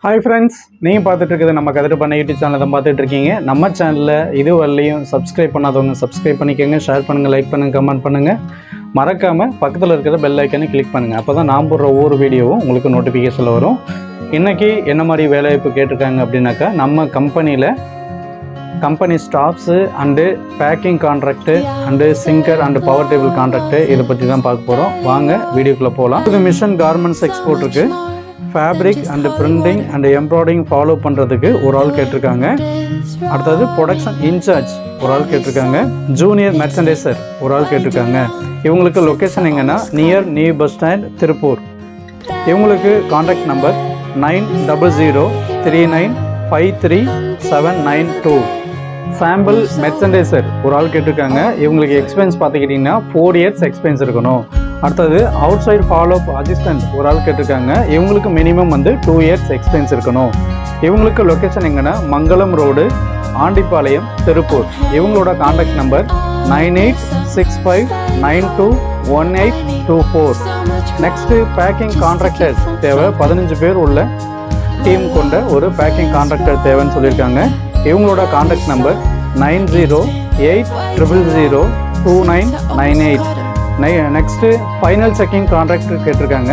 hi friends நீங்கள் பார்த்துட்டு இருக்கிறது நம்ம கதிர பண்ண யூடியூப் சேனலை தான் பார்த்துட்டு இருக்கீங்க நம்ம சேனலில் இது வரலையும் சப்ஸ்கிரைப் பண்ணாதவங்க சப்ஸ்கிரைப் பண்ணிக்கோங்க ஷேர் பண்ணுங்கள் லைக் பண்ணுங்கள் கமெண்ட் பண்ணுங்கள் மறக்காமல் பக்கத்தில் இருக்கிற பெல் ஐக்கனை கிளிக் பண்ணுங்கள் அப்போ தான் நான் போடுற ஒவ்வொரு வீடியோவும் உங்களுக்கு நோட்டிஃபிகேஷனில் வரும் இன்றைக்கி என்ன மாதிரி வேலைவாய்ப்பு கேட்டிருக்காங்க அப்படின்னாக்கா நம்ம கம்பெனியில் company staffs and packing contract and singer and power table contract இதை பற்றி தான் பார்க்க போகிறோம் வாங்க வீடியோக்குள்ளே போகலாம் இது மிஷன் கார்மெண்ட்ஸ் எக்ஸ்போர்ட் இருக்குது fabric and printing and embroidering follow பண்ணுறதுக்கு ஒரு ஆள் கேட்டிருக்காங்க அடுத்தது ப்ரொடக்ஷன் இன்சார்ஜ் ஒரு ஆள் கேட்டிருக்காங்க ஜூனியர் மெர்சன்டைசர் ஒரு ஆள் கேட்டிருக்காங்க இவங்களுக்கு லொக்கேஷன் எங்கன்னா near new bus stand Tiruppur இவங்களுக்கு contact number nine double zero three nine five three seven nine two sample merchandiser ஒரு ஆள் கேட்டிருக்காங்க இவங்களுக்கு எக்ஸ்பென்ஸ் பார்த்துக்கிட்டிங்கன்னா ஃபோர் இயர்ஸ் எக்ஸ்பென்ஸ் இருக்கணும் அடுத்தது outside follow up assistant ஒரு ஆள் கேட்டிருக்காங்க இவங்களுக்கு மினிமம் வந்து டூ இயர்ஸ் எக்ஸ்பென்ஸ் இருக்கணும் இவங்களுக்கு லொக்கேஷன் எங்கன்னா மங்களம் ரோடு ஆண்டிப்பாளையம் திருப்பூர் இவங்களோட contact number nine eight six five nine two one eight two four next packing contractor தேவை பதினஞ்சு பேர் உள்ள டீம் கொண்ட ஒரு பேக்கிங் கான்ட்ராக்டர் தேவைன்னு சொல்லியிருக்காங்க இவங்களோட contact number nine zero eight triple zero two nine nine eight nine next final checking contractor கேட்டிருக்காங்க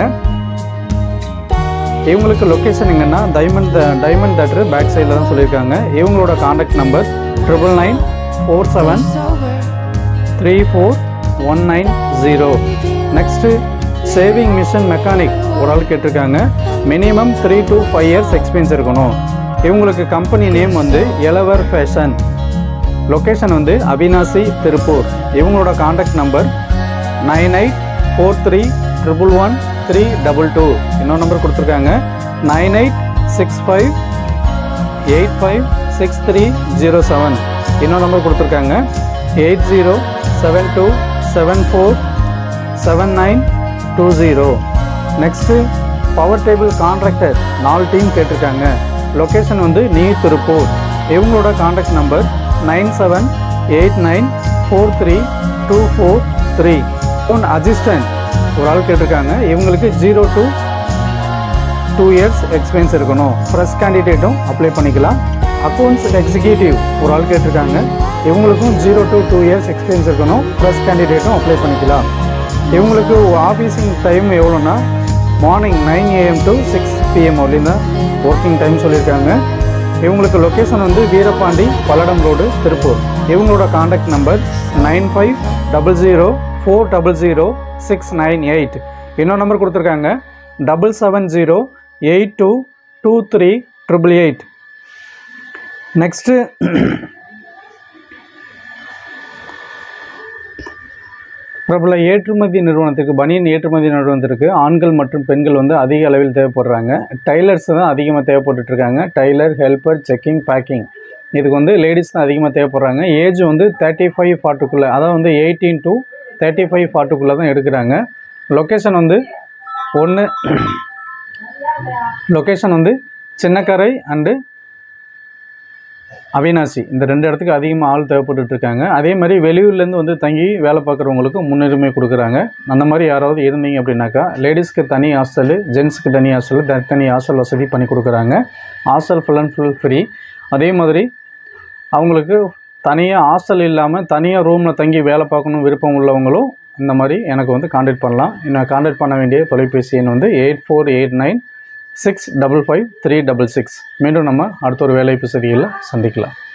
இவங்களுக்கு லொக்கேஷன் எங்கன்னா டைமண்ட் டைமண்ட் தேட்டர் பேக் சைடில் தான் சொல்லியிருக்காங்க இவங்களோட contact number triple nine four seven three four one nine zero next sewing machine mechanic ஒரு ஆள் கேட்டிருக்காங்க minimum three to five years experience இருக்கணும் இவங்களுக்கு கம்பெனி நேம் வந்து எலவர் ஃபேஷன் லொக்கேஷன் வந்து அவினாசி திருப்பூர் இவங்களோட contact number nine eight four three triple one three double two இன்னொரு number கொடுத்துருக்காங்க nine eight six five eight five six three zero seven இன்னொரு number கொடுத்துருக்காங்க eight zero seven two seven four seven nine two zero next power table contractor நாலு team கேட்டிருக்காங்க location வந்து new Tiruppur இவங்களோட contact number nine seven eight nine four three two four three one assistant ஒரு ஆள் கேட்டிருக்காங்க இவங்களுக்கு zero to two years experience இருக்கணும் fresh கேண்டிடேட்டும் அப்ளை பண்ணிக்கலாம் அக்கௌண்ட்ஸ் எக்ஸிக்யூட்டிவ் ஒரு ஆள் கேட்டிருக்காங்க இவங்களுக்கும் zero to two years experience இருக்கணும் ஃப்ரெஷ் கேண்டிடேட்டும் அப்ளை பண்ணிக்கலாம் இவங்களுக்கு ஆஃபீஸிங் டைம் எவ்வளோன்னா morning nine AM to six PM வரலையும் தான் ஒர்க்கிங் டைம் சொல்லியிருக்காங்க இவங்களுக்கு லொக்கேஷன் வந்து வீரபாண்டி பல்லடம் ரோடு திருப்பூர் இவங்களோட contact number nine five double zero four double zero six nine eight இன்னொரு நம்பர் கொடுத்துருக்காங்க double seven zero eight two two three triple eight next பிரபல ஏற்றுமதி நிறுவனத்துக்கு பனியன் ஏற்றுமதி நிறுவனத்திற்கு ஆண்கள் மற்றும் பெண்கள் வந்து அதிக அளவில் தேவைப்படுறாங்க டைலர்ஸ் தான் அதிகமாக தேவைப்பட்டுட்டு இருக்காங்க டைலர் ஹெல்ப்பர் செக்கிங் பேக்கிங் இதுக்கு வந்து லேடிஸ் தான் அதிகமாக தேவைப்படுறாங்க ஏஜ் வந்து தேர்ட்டி ஃபைவ் ஃபார்ட்டுக்குள்ளே அதாவது வந்து எயிட்டீன் டு தேர்ட்டி ஃபைவ் ஃபார்ட்டுக்குள்ளே தான் எடுக்கிறாங்க லொக்கேஷன் வந்து ஒன்று லொக்கேஷன் வந்து சின்னக்கரை அண்டு அவினாசி இந்த ரெண்டு இடத்துக்கு அதிகமாக ஆள் தேவைப்பட்டுட்டு இருக்காங்க அதே மாதிரி வெளியூர்லேருந்து வந்து தங்கி வேலை பார்க்குறவங்களுக்கு முன்னுரிமை கொடுக்குறாங்க அந்த மாதிரி யாராவது இருந்தீங்க அப்படின்னாக்கா லேடிஸ்க்கு தனி ஹாஸ்டலு ஜென்ஸுக்கு தனி ஹாஸ்டலு தனி ஹாஸ்டல் வசதி பண்ணி கொடுக்குறாங்க hostel full and full free அதே மாதிரி அவங்களுக்கு தனியாக ஹாஸ்டல் இல்லாமல் தனியாக ரூமில் தங்கி வேலை பார்க்கணும் விருப்பம் உள்ளவங்களும் இந்த மாதிரி எனக்கு வந்து காண்டாக்ட் பண்ணலாம் என்ன காண்டாக்ட் பண்ண வேண்டிய தொலைபேசி எண் வந்து eight four eight nine six double five three double six மீண்டும் நம்ம அடுத்த ஒரு வேலைப்பு செய்தியில் சந்திக்கலாம்